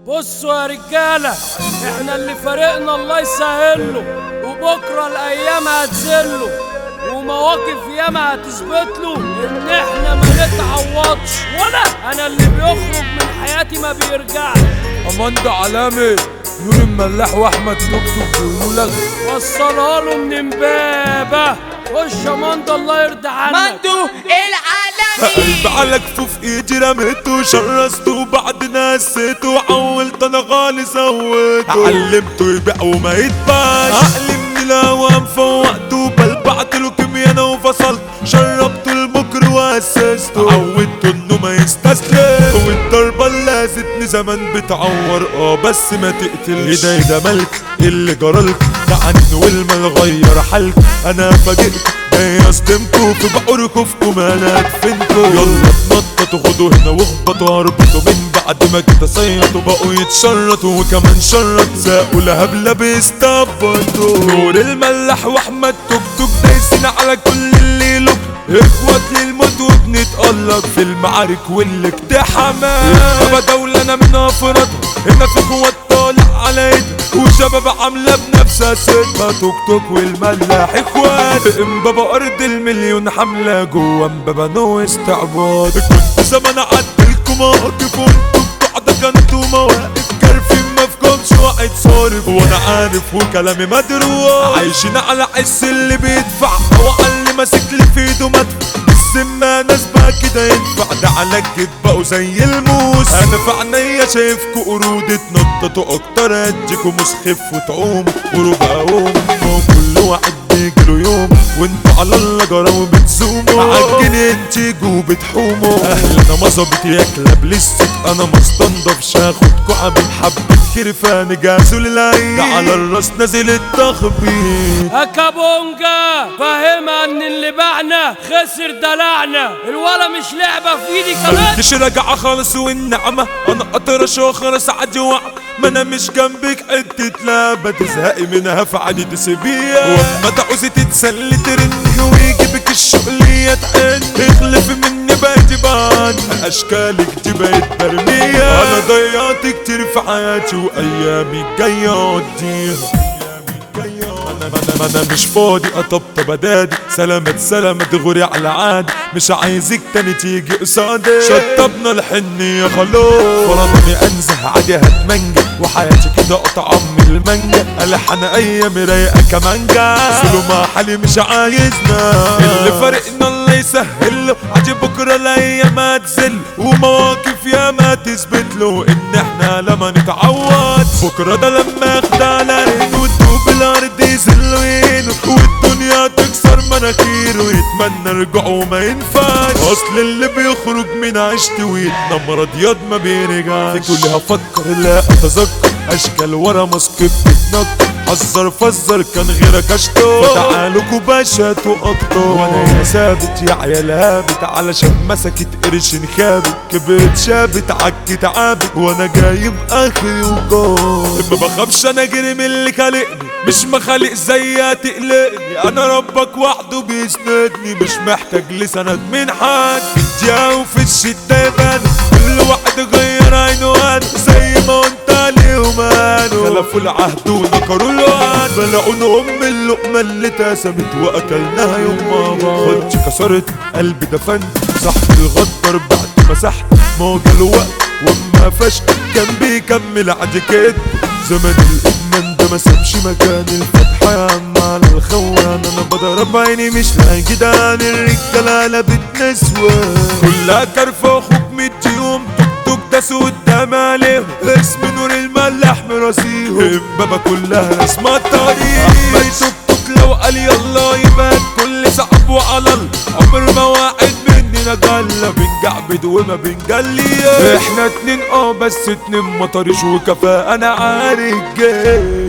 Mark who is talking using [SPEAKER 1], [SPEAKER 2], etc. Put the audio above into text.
[SPEAKER 1] بصوا يا رجالة احنا اللي فريقنا الله يسهله وبكرة الأيام هتزله ومواقف ياما هتثبت له إن احنا ما نتعوضش ولا أنا اللي بيخرج من حياتي ما بيرجعش
[SPEAKER 2] اماندا علامة نور الملاح واحمد توك توك بيقولوا لك
[SPEAKER 1] وصلها له من امبابة خش يا مندى الله يرضى عنك
[SPEAKER 3] مندو العالمي
[SPEAKER 4] قلب على كفوف ايدي رميته شرسته بعد نسيته وعولت انا غالي زودته علمته يبيع وما يتباعش عقلي من الاوام فوقته بل بعت له كمية انا وفصلت شربته المكر واسسته عودته انه ما يستسلم والضربة اللي لازتني زمان بتعور اه بس ما تقتل ايه ده ايه ده ملك إيه اللي جرالك ده عنه والمال غير حالك انا فاجئت جاي اصدمكوا في بحوركم انا ادفنكوا يلا اتنططوا خدوا هنا واخبطوا اربطوا من بعد ما جيت اصيطوا بقوا يتشرطوا وكمان شرط ساقوا لهبله بيستبطوا نور الملاح واحمد توك توك دايسين على كل اللي يلوك اخوات للموت وبنتألق في المعارك والاقتحامات بابا دولة انا من افرادها هنا في قوات طالع على ايدها وشباب عاملة بنفسها ستة توك توك والملاح اخوات امبابا ارض المليون حملة جوا امبابا نو استعباط كنت زمان عدلكم مواقف وانتوا بتوع ده كنتوا مواقف كارفين ما فيكمش واحد صارف وانا عارف وكلامي مدروس عايشين على عز اللي بيدفع هو اللي ماسك لي في ايده مدفع بالسمة ناس بقى كده ينفع ده على الجد بقوا زي الموس انا في عينيا شايفكوا قرود اتنططوا اكتر اديكوا مسخف وتعوموا وربع قوم كل واحد بيجيله يوم وانتوا على الله جرى بتزوموا عالجنين تيجوا بتحوموا اهلا انا مظبط يا كلاب لسه انا ما استنضفش هاخدكوا عامل حبة خرفان جازوا للعين ده على الراس نازل التخبيط
[SPEAKER 1] أكابونجا فاهمها ان اللي باعنا خسر دلعنا الولا مش لعبة في ايدي كمان
[SPEAKER 4] مش راجعة خالص والنعمة انا اطرش واخرس عادي وع ما انا مش جنبك حتة لعبة تزهقي منها فعادي تسيبيها واما تعوزي تتسلي ترني ويجيبك الشغلية تعن اخلف مني بقيت بعد اشكالك دي بقت مرمية انا ضيعت كتير في حياتي وايامي الجاية اقضيها انا انا انا مش فاضي اطبطب ادادي سلامة سلامة غوري على عادي مش عايزك تاني تيجي قصادي شطبنا الحنية خلاص فرضني انزه عادي هتمنجة وحياتي كده قطعة من المانجا الحن ايامي رايقة كمانجا سلو مع حالي مش عايزنا اللي فارقنا الله يسهل له عادي بكرة الايام هتزل ومواقف يا ما تثبت له ان احنا لما نتعود بكرة ده لما يخدعنا عينه وتدوب الارض يزل وينه والدنيا تكسر مناخيره ويتمنى رجوعه وما ينفعش اصل اللي بيخرج من عشت ويتنم رضياض ما بيرجعش كل هفكر لا اتذكر اشكال ورا ماسك بتتنكر حذر فزر كان غيرك اشطر فتعالوا كوباشات واكتر وانا يا ثابت يا عيال هابت علشان مسكت قرش خابت كبرت شابت عكت عابت وانا جايب اخري وجار ما بخافش انا اجري من اللي خلقني مش مخالق زيها تقلقني انا ربك وحده بيسندني مش محتاج لسند من حد في وفي الشتا يبان كل واحد غير عينه انا زي ما قلت عليهم انا خلفوا العهد ونكروا الوعد بلعوا ام اللقمه اللي اتقسمت واكلناها يوم ما بعض خدتي كسرت قلبي دفنت صح الغدر بعد ما سحت ما هو جاله وقت وما فش كان بيكمل عادي كده زمن الادمان ده ما سابش مكان الفتحة يا عم على الخوان انا بضرب عيني مش لاقي جدعان الرجالة قلبت نسوان كلها كرفة اخوك مدي يوم توك توك داس قدام عليهم اسم نور الملاح مراسيهم امبابة كلها اسم الطريق احمد توك توك لو قال يلا يبقى كل صعب وعلى الله عمر ما واحد مننا جلة بنجعبد وما بنجلي احنا اتنين اه بس اتنين مطرش وكفاءة انا عارف جاي